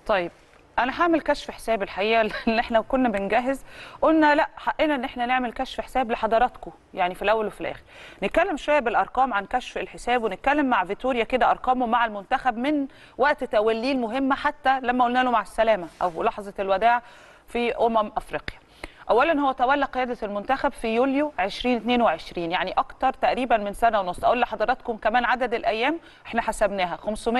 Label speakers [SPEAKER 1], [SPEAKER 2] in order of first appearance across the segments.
[SPEAKER 1] طيب انا هعمل كشف حساب الحقيقه اللي احنا كنا بنجهز قلنا لا حقنا ان احنا نعمل كشف حساب لحضراتكم يعني في الاول وفي الاخر نتكلم شويه بالارقام عن كشف الحساب ونتكلم مع فيتوريا كده ارقامه مع المنتخب من وقت توليه المهمه حتى لما قلنا له مع السلامه او لحظه الوداع في امم افريقيا اولا هو تولى قياده المنتخب في يوليو 2022 يعني اكتر تقريبا من سنه ونص اقول لحضراتكم كمان عدد الايام احنا حسبناها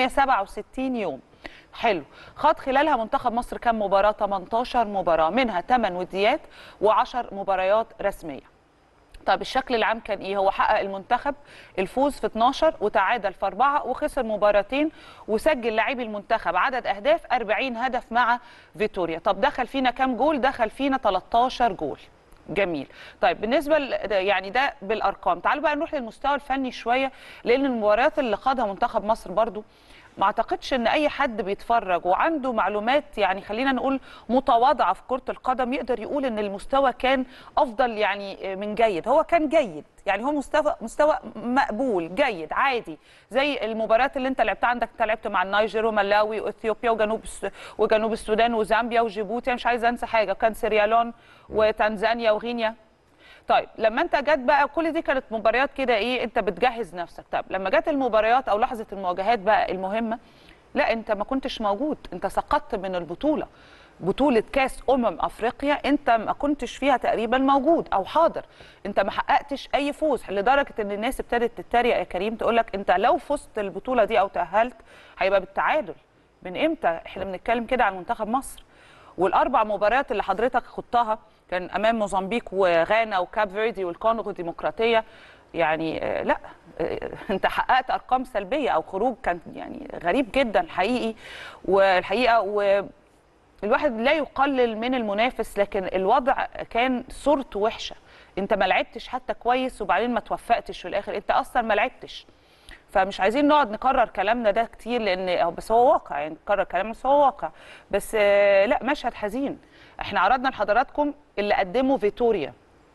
[SPEAKER 1] 567 يوم حلو خاض خلالها منتخب مصر كام مباراه 18 مباراه منها 8 وديات و10 مباريات رسميه طب الشكل العام كان ايه هو حقق المنتخب الفوز في 12 وتعادل في 4 وخسر مباراتين وسجل لاعبي المنتخب عدد اهداف 40 هدف مع فيتوريا طب دخل فينا كام جول دخل فينا 13 جول جميل طيب بالنسبه ل- يعني ده بالارقام تعالوا بقى نروح للمستوى الفني شويه لان المباريات اللي خاضها منتخب مصر برضو ما اعتقدش ان اي حد بيتفرج وعنده معلومات يعني خلينا نقول متواضعه في كره القدم يقدر يقول ان المستوى كان افضل يعني من جيد هو كان جيد يعني هو مستوى مستوى مقبول جيد عادي زي المباريات اللي انت لعبتها عندك انت لعبت مع النيجر وملاوي واثيوبيا وجنوب الس- وجنوب السودان وزامبيا وجيبوتي أنا مش عايزه انسى حاجه وكان سيريالون وتنزانيا وغينيا طيب لما انت جت بقى كل دي كانت مباريات كده ايه انت بتجهز نفسك طب لما جت المباريات او لحظه المواجهات بقى المهمه لا انت ما كنتش موجود انت سقطت من البطوله بطولة كاس أمم أفريقيا أنت ما كنتش فيها تقريبا موجود أو حاضر أنت ما حققتش أي فوز لدرجة أن الناس ابتدت تتريق يا كريم تقول لك أنت لو فزت البطولة دي أو تأهلت هيبقى بالتعادل من إمتى إحنا بنتكلم كده عن منتخب مصر والاربع مباريات اللي حضرتك خضتها كان امام موزمبيق وغانا وكاب فيردي والكونغو الديمقراطيه يعني آه، لا آه، انت حققت ارقام سلبيه او خروج كان يعني غريب جدا حقيقي والحقيقه والواحد لا يقلل من المنافس لكن الوضع كان صورته وحشه انت ما لعبتش حتى كويس وبعدين ما توفقتش في الاخر انت اصلا ما لعبتش فمش عايزين نقعد نكرر كلامنا ده كتير لان أو بس هو واقع يعني نكرر كلامنا بس هو واقع بس آه، لا مشهد حزين احنا عرضنا لحضراتكم اللي قدمه فيتوريا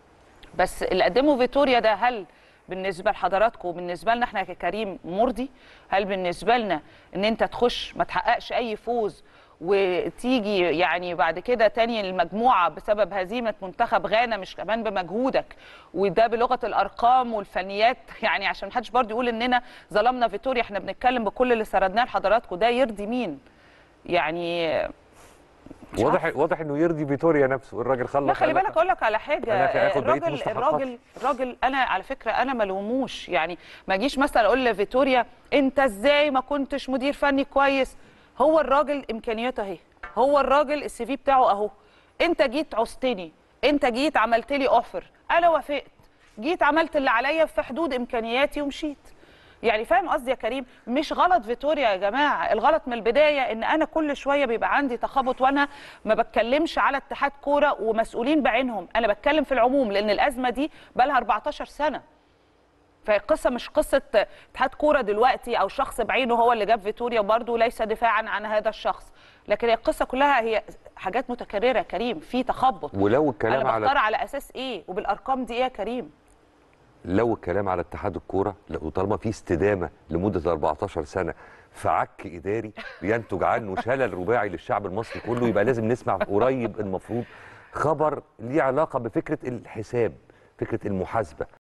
[SPEAKER 1] بس اللي قدمه فيتوريا ده هل بالنسبه لحضراتكم وبالنسبه لنا احنا ككريم مرضي هل بالنسبه لنا ان انت تخش ما تحققش اي فوز وتيجي يعني بعد كده تاني المجموعه بسبب هزيمه منتخب غانا مش كمان بمجهودك وده بلغه الارقام والفنيات يعني عشان محدش برضه يقول اننا ظلمنا فيتوريا احنا بنتكلم بكل اللي سردناه لحضراتكم ده يرضي مين يعني مش
[SPEAKER 2] واضح واضح انه يرضي فيتوريا نفسه الراجل خلص
[SPEAKER 1] لا خلي
[SPEAKER 2] قال لك
[SPEAKER 1] بالك اقول لك على حاجه
[SPEAKER 2] أنا في آخد بقية
[SPEAKER 1] الراجل
[SPEAKER 2] مستحقاتي.
[SPEAKER 1] الراجل الراجل انا على فكره انا ملوموش يعني ما اجيش مثلا اقول لفيتوريا انت ازاي ما كنتش مدير فني كويس هو الراجل امكانياته اهي هو الراجل السي في بتاعه اهو انت جيت عوزتني انت جيت عملت لي اوفر انا وافقت جيت عملت اللي عليا في حدود امكانياتي ومشيت يعني فاهم قصدي يا كريم مش غلط فيتوريا يا جماعه الغلط من البدايه ان انا كل شويه بيبقى عندي تخبط وانا ما بتكلمش على اتحاد كوره ومسؤولين بعينهم انا بتكلم في العموم لان الازمه دي بقى لها 14 سنه فالقصه مش قصه اتحاد كوره دلوقتي او شخص بعينه هو اللي جاب فيتوريا وبرده ليس دفاعا عن هذا الشخص لكن هي القصه كلها هي حاجات متكرره يا كريم في تخبط
[SPEAKER 2] ولو الكلام
[SPEAKER 1] انا
[SPEAKER 2] على
[SPEAKER 1] بختار على اساس ايه وبالارقام دي ايه يا كريم
[SPEAKER 2] لو الكلام على اتحاد الكوره لو طالما في استدامه لمده 14 سنه في عك اداري بينتج عنه شلل رباعي للشعب المصري كله يبقى لازم نسمع قريب المفروض خبر ليه علاقه بفكره الحساب فكره المحاسبه